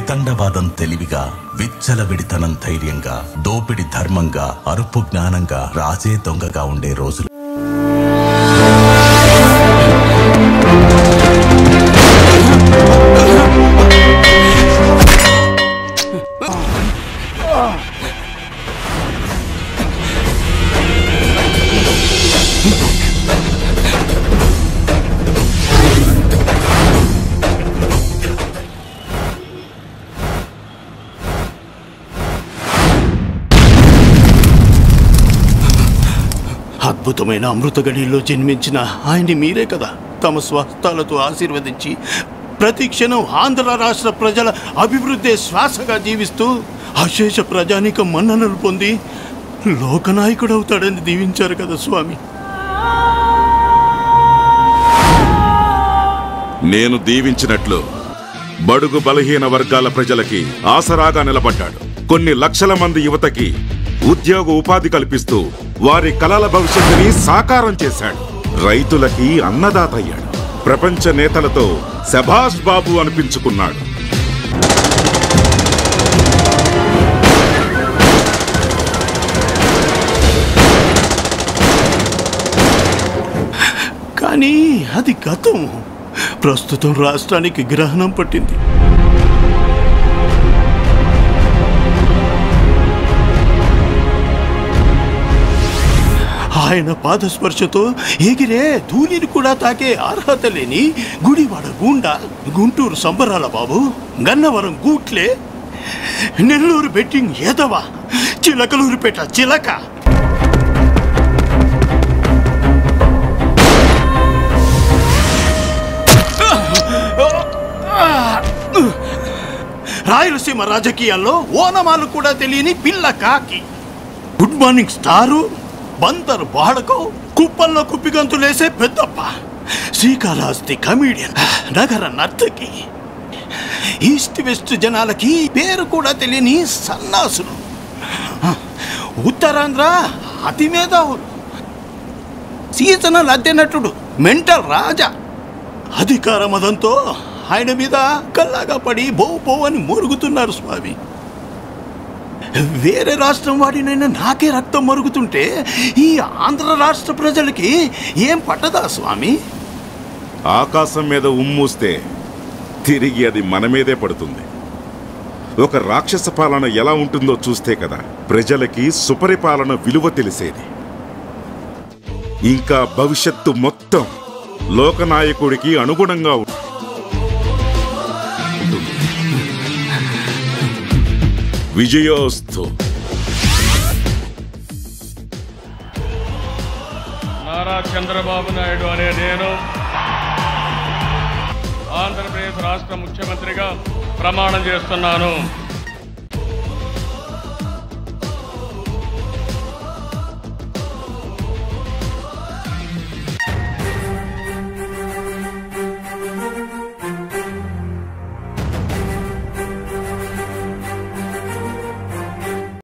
వితండవాదం తెలివిగా విచ్చలవిడితనం ధైర్యంగా దోపిడి ధర్మంగా అరుపు జ్ఞానంగా రాజే దొంగగా ఉండే రోజులు అద్భుతమైన అమృతగడిలో జన్మించిన ఆయన్ని మీరే కదా తమ స్వస్థాలతో ఆశీర్వదించి ప్రతి క్షణం ఆంధ్ర రాష్ట్ర ప్రజల అభివృద్ధి శ్వాసగా జీవిస్తూ అశేష ప్రజానిక మన్ననలు పొంది లోకనాయకుడవుతాడని దీవించారు కదా స్వామి నేను దీవించినట్లు బడుగు బలహీన వర్గాల ప్రజలకి ఆసరాగా నిలబడ్డాడు కొన్ని లక్షల మంది యువతకి ఉద్యోగ ఉపాధి కల్పిస్తూ వారి కలల భవిష్యత్తుని సాకారం చేశాడు రైతులకి అన్నదాత అయ్యాడు ప్రపంచ నేతలతో శభాష్ బాబు అనిపించుకున్నాడు కానీ అది గతం ప్రస్తుతం రాష్ట్రానికి గ్రహణం పట్టింది ఆయన పాదస్పర్శతో ఎగిరే ధూళిని కూడా తాకే అర్హత లేని గుడివాడ గూండా గుంటూరు సంబరాల బాబు గన్నవరం గూట్లే నెల్లూరు బెట్టింగ్ ఏదవ చిలకలూరుపేట చిలక రాయలసీమ రాజకీయాల్లో ఓనమాలు కూడా తెలియని పిల్ల కాకి గుడ్ మార్నింగ్ స్టారు బందర్ బాడకో కుప్పల్లో కుప్పిగంతులేసే పెద్దప్ప శ్రీకాళహస్తి కమీడియన్ నగర నర్తకి ఈస్ట్ వెస్ట్ జనాలకి పేరు కూడా తెలియని సన్నాసులు ఉత్తరాంధ్ర అతి మేధావులు సీజనల్ అద్దెనటుడు మెంటల్ రాజా అధికార మదంతో ఆయన మీద కల్లాగా పడి బో బో అని మురుగుతున్నారు స్వామి వేరే రాష్ట్రం వాడినైనా నాకే రక్తం మరుగుతుంటే ఈ ఆంధ్ర రాష్ట్ర ప్రజలకి ఏం పట్టదా స్వామి ఆకాశం మీద ఉమ్మూస్తే తిరిగి అది మన మీదే పడుతుంది ఒక రాక్షస పాలన ఎలా ఉంటుందో చూస్తే కదా ప్రజలకి సుపరిపాలన విలువ తెలిసేది ఇంకా భవిష్యత్తు మొత్తం లోకనాయకుడికి అనుగుణంగా ఉంటుంది విజయోస్తు నారా చంద్రబాబు నాయుడు అనే నేను ఆంధ్రప్రదేశ్ రాష్ట్ర ముఖ్యమంత్రిగా ప్రమాణం చేస్తున్నాను